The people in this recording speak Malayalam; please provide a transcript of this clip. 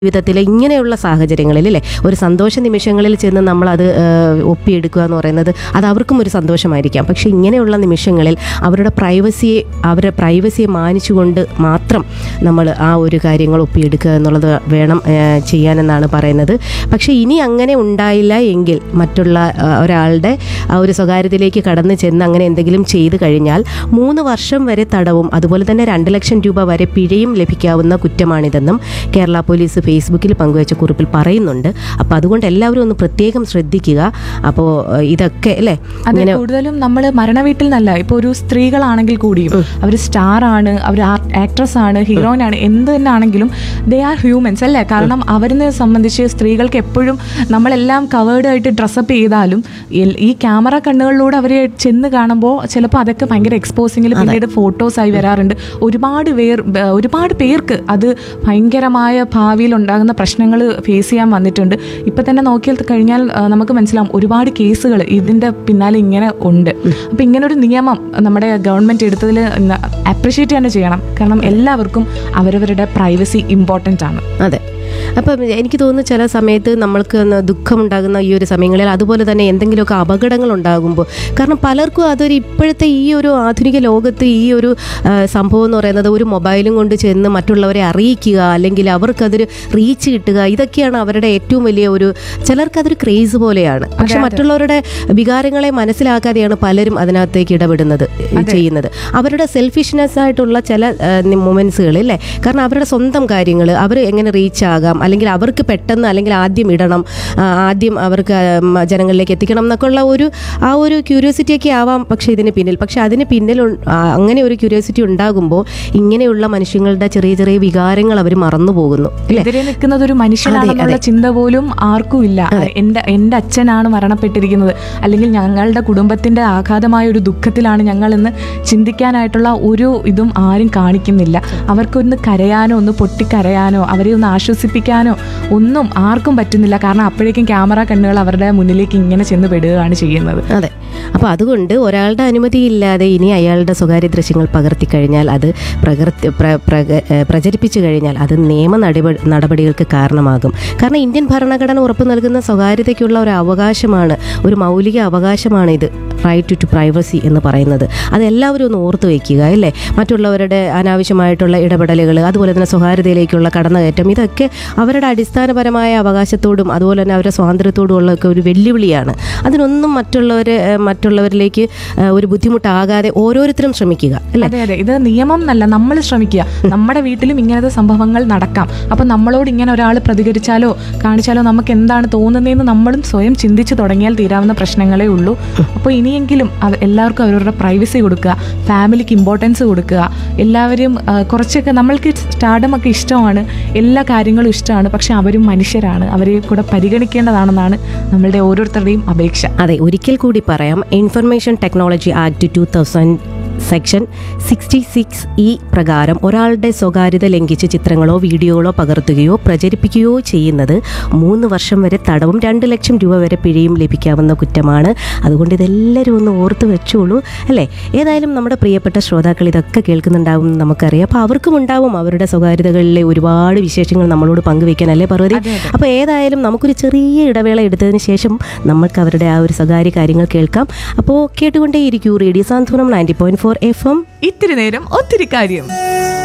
ജീവിതത്തിൽ ഇങ്ങനെയുള്ള സാഹചര്യങ്ങളിൽ അല്ലേ ഒരു സന്തോഷ നിമിഷങ്ങളിൽ ചെന്ന് നമ്മൾ അത് ഒപ്പിയെടുക്കുക എന്ന് പറയുന്നത് അത് അവർക്കും ഒരു സന്തോഷമായിരിക്കാം പക്ഷേ ഇങ്ങനെയുള്ള നിമിഷങ്ങളിൽ അവരുടെ പ്രൈവസിയെ അവരുടെ പ്രൈവസിയെ മാനിച്ചുകൊണ്ട് മാത്രം നമ്മൾ ആ ഒരു കാര്യങ്ങൾ ഒപ്പിയെടുക്കുക എന്നുള്ളത് വേണം ആ, ചെയ്യാനെന്നാണ് പറയുന്നത് പക്ഷേ ഇനി അങ്ങനെ ഉണ്ടായില്ല എങ്കിൽ മറ്റുള്ള ആ, ഒരാളുടെ ആ ഒരു സ്വകാര്യതയിലേക്ക് കടന്നു ചെന്ന് അങ്ങനെ എന്തെങ്കിലും ചെയ്തു കഴിഞ്ഞാൽ മൂന്ന് വർഷം വരെ തടവും അതുപോലെ തന്നെ രണ്ട് ലക്ഷം രൂപ വരെ പിഴയും ലഭിക്കാവുന്ന കുറ്റമാണിതെന്നും കേരള പോലീസ് ഫേസ്ബുക്കിൽ പങ്കുവച്ച കുറിപ്പിൽ പറയുന്നുണ്ട് അപ്പോൾ അതുകൊണ്ട് എല്ലാവരും ഒന്ന് പ്രത്യേകം ശ്രദ്ധിക്കുക അപ്പോൾ ഇതൊക്കെ അല്ലേ അതെ കൂടുതലും നമ്മൾ മരണവീട്ടിൽ നിന്നല്ല ഇപ്പൊ ഒരു സ്ത്രീകളാണെങ്കിൽ കൂടിയും അവർ സ്റ്റാർ ആണ് അവർ ആക്ട്രസ് ആണ് ഹീറോയിൻ ആണ് എന്ത് തന്നെ ആണെങ്കിലും ദേ ആർ ഹ്യൂമൻസ് അല്ലേ കാരണം അവരിനെ സംബന്ധിച്ച് സ്ത്രീകൾക്ക് എപ്പോഴും നമ്മളെല്ലാം കവേർഡ് ആയിട്ട് ഡ്രസ്സപ്പ് ചെയ്താലും എൽ- ഈ ക്യാമറ കണ്ണുകളിലൂടെ അവരെ ചെന്ന് കാണുമ്പോൾ ചിലപ്പോൾ അതൊക്കെ ഭയങ്കര എക്സ്പോസിങ്ങിൽ പിന്നീട് ഫോട്ടോസ് ആയി വരാറുണ്ട് ഒരുപാട് പേർ ബ- ഒരുപാട് പേർക്ക് അത് ഭയങ്കരമായ ഭാവിയിൽ ഉണ്ടാകുന്ന പ്രശ്നങ്ങൾ ഫേസ് ചെയ്യാൻ വന്നിട്ടുണ്ട് ഇപ്പം തന്നെ നോക്കിയാൽ കഴിഞ്ഞാൽ ആ, നമുക്ക് മനസ്സിലാവും ഒരുപാട് കേസുകൾ ഇതിൻ്റെ പിന്നാലെ ഇങ്ങനെ ഉണ്ട് അപ്പം ഇങ്ങനെ ഒരു നിയമം നമ്മുടെ ഗവൺമെൻറ് എടുത്തതിൽ അപ്രിഷ്യേറ്റ് തന്നെ ചെയ്യണം കാരണം എല്ലാവർക്കും അവരവരുടെ പ്രൈവസി ഇമ്പോർട്ടൻ്റ് ആണ് അതെ അപ്പം എനിക്ക് തോന്നുന്നു ചില സമയത്ത് നമ്മൾക്ക് ഒന്ന് ദുഃഖമുണ്ടാകുന്ന ഈ ഒരു സമയങ്ങളിൽ അതുപോലെ തന്നെ എന്തെങ്കിലുമൊക്കെ അപകടങ്ങൾ ഉണ്ടാകുമ്പോൾ കാരണം പലർക്കും അതൊരു ഇപ്പോഴത്തെ ഈ ഒരു ആധുനിക ലോകത്ത് ഈ ഒരു ആ, സംഭവം എന്ന് പറയുന്നത് ഒരു മൊബൈലും കൊണ്ട് ചെന്ന് മറ്റുള്ളവരെ അറിയിക്കുക അല്ലെങ്കിൽ അവർക്കതൊരു റീച്ച് കിട്ടുക ഇതൊക്കെയാണ് അവരുടെ ഏറ്റവും വലിയ ഒരു ചിലർക്കതൊരു ക്രേസ് പോലെയാണ് പക്ഷെ മറ്റുള്ളവരുടെ വികാരങ്ങളെ മനസ്സിലാക്കാതെയാണ് പലരും അതിനകത്തേക്ക് ഇടപെടുന്നത് ചെയ്യുന്നത് അവരുടെ സെൽഫിഷ്നെസ് ആയിട്ടുള്ള ചില മൊമെന്റ്സുകൾ അല്ലേ കാരണം അവരുടെ സ്വന്തം കാര്യങ്ങൾ അവർ എങ്ങനെ റീച്ച് ആകാം അല്ലെങ്കിൽ അവർക്ക് പെട്ടെന്ന് അല്ലെങ്കിൽ ആദ്യം ഇടണം ആ, ആദ്യം അവർക്ക് ഉം, ജനങ്ങളിലേക്ക് എത്തിക്കണം എന്നൊക്കെ ഉള്ള ഒരു ആ ഒരു ക്യൂരിയോസിറ്റി ഒക്കെ ആവാം പക്ഷേ ഇതിന് പിന്നിൽ പക്ഷെ അതിന് പിന്നിൽ ഉ- ആ, അങ്ങനെ ഒരു ക്യൂരിയോസിറ്റി ഉണ്ടാകുമ്പോൾ ഇങ്ങനെയുള്ള മനുഷ്യങ്ങളുടെ ചെറിയ ചെറിയ വികാരങ്ങൾ അവർ മറന്നു പോകുന്നു അല്ലേ എതിരെ നിൽക്കുന്നത് ഒരു മനുഷ്യനാണെന്നുള്ള ചിന്ത പോലും ആർക്കും ഇല്ല എൻ്റെ എൻ്റെ അച്ഛനാണ് മരണപ്പെട്ടിരിക്കുന്നത് അല്ലെങ്കിൽ ഞങ്ങളുടെ കുടുംബത്തിന്റെ ആഘാതമായ ഒരു ദുഃഖത്തിലാണ് ഞങ്ങൾ എന്ന് ചിന്തിക്കാനായിട്ടുള്ള ഒരു ഇതും ആരും കാണിക്കുന്നില്ല അവർക്കൊന്ന് കരയാനോ ഒന്ന് പൊട്ടിക്കരയാനോ അവരെ ഒന്ന് ആശ്വസിപ്പിക്കാനോ ഒന്നും ആർക്കും പറ്റുന്നില്ല കാരണം അപ്പോഴേക്കും ക്യാമറ കണ്ണുകൾ അവരുടെ മുന്നിലേക്ക് ഇങ്ങനെ ചെന്ന് പെടുകയാണ് ചെയ്യുന്നത് അതെ അപ്പോൾ അതുകൊണ്ട് ഒരാളുടെ അനുമതിയില്ലാതെ ഇനി അയാളുടെ സ്വകാര്യ ദൃശ്യങ്ങൾ പകർത്തി കഴിഞ്ഞാൽ അത് പ്രകൃതി പ്ര- പ്രക- ഏഹ് പ്രചരിപ്പിച്ചു കഴിഞ്ഞാൽ അത് നിയമ നടപടി നടപടികൾക്ക് കാരണമാകും കാരണം ഇന്ത്യൻ ഭരണഘടന ഉറപ്പു നൽകുന്ന സ്വകാര്യതയ്ക്കുള്ള ഒരു അവകാശമാണ് ഒരു മൗലിക അവകാശമാണ് ഇത് റൈറ്റ് ടു പ്രൈവസി എന്ന് പറയുന്നത് അതെല്ലാവരും ഒന്ന് ഓർത്തു വയ്ക്കുക അല്ലേ മറ്റുള്ളവരുടെ അനാവശ്യമായിട്ടുള്ള ഇടപെടലുകൾ അതുപോലെ തന്നെ സ്വകാര്യതയിലേക്കുള്ള കടന്നുകയറ്റം ഇതൊക്കെ അവരുടെ അടിസ്ഥാനപരമായ അവകാശത്തോടും അതുപോലെ തന്നെ അവരുടെ സ്വാതന്ത്ര്യത്തോടും ഉള്ള ഒക്കെ ഒരു വെല്ലുവിളിയാണ് അതിനൊന്നും മറ്റുള്ളവരെ ഏഹ്, മറ്റുള്ളവരിലേക്ക് ഏഹ്, ഒരു ബുദ്ധിമുട്ടാകാതെ ഓരോരുത്തരും ശ്രമിക്കുക അല്ലേ അതെ അതെ ഇത് നിയമം എന്നല്ല നമ്മൾ ശ്രമിക്കുക നമ്മുടെ വീട്ടിലും ഇങ്ങനത്തെ സംഭവങ്ങൾ നടക്കാം അപ്പൊ നമ്മളോട് ഇങ്ങനെ ഒരാൾ പ്രതികരിച്ചാലോ കാണിച്ചാലോ നമുക്ക് എന്താണ് തോന്നുന്നതെന്ന് നമ്മളും സ്വയം ചിന്തിച്ചു തുടങ്ങിയാൽ തീരാവുന്ന പ്രശ്നങ്ങളേ ഉള്ളൂ അപ്പോൾ ഇനിയെങ്കിലും അവ- എല്ലാവർക്കും അവരവരുടെ പ്രൈവസി കൊടുക്കുക ഫാമിലിക്ക് ഇമ്പോർട്ടൻസ് കൊടുക്കുക എല്ലാവരും ആ, കുറച്ചൊക്കെ നമ്മൾക്ക് സ്റ്റാർഡം ഒക്കെ ഇഷ്ടമാണ് എല്ലാ കാര്യങ്ങളും ഇഷ്ടമാണ് പക്ഷെ അവരും മനുഷ്യരാണ് അവരെ കൂടെ പരിഗണിക്കേണ്ടതാണെന്നാണ് നമ്മളുടെ ഓരോരുത്തരുടെയും അപേക്ഷ അതെ ഒരിക്കൽ കൂടി പറയാം information technology act two thousand section sixty six E പ്രകാരം ഒരാളുടെ സ്വകാര്യത ലംഘിച്ച് ചിത്രങ്ങളോ വീഡിയോകളോ പകർത്തുകയോ പ്രചരിപ്പിക്കുകയോ ചെയ്യുന്നത് മൂന്ന് വർഷം വരെ തടവും രണ്ട് ലക്ഷം രൂപ വരെ പിഴയും ലഭിക്കാവുന്ന കുറ്റമാണ് അതുകൊണ്ട് ഇതെല്ലാവരും ഒന്ന് ഓർത്ത് വെച്ചോളൂ അല്ലേ ഏതായാലും നമ്മുടെ പ്രിയപ്പെട്ട ശ്രോതാക്കൾ ഇതൊക്കെ കേൾക്കുന്നുണ്ടാവും എന്ന് നമുക്കറിയാം അപ്പോൾ അവർക്കും ഉണ്ടാവും അവരുടെ സ്വകാര്യതകളിലെ ഒരുപാട് വിശേഷങ്ങൾ നമ്മളോട് പങ്കുവെക്കാൻ അല്ലേ പർവതി അപ്പോൾ ഏതായാലും നമുക്കൊരു ചെറിയ ഇടവേള എടുത്തതിന് ശേഷം നമ്മൾക്ക് അവരുടെ ആ ഒരു സ്വകാര്യ കാര്യങ്ങൾ കേൾക്കാം അപ്പോൾ കേട്ടുകൊണ്ടേയിരിക്കൂ radio Santhwanam ninety point four F M ഇത്തിരി നേരം ഒത്തിരി കാര്യം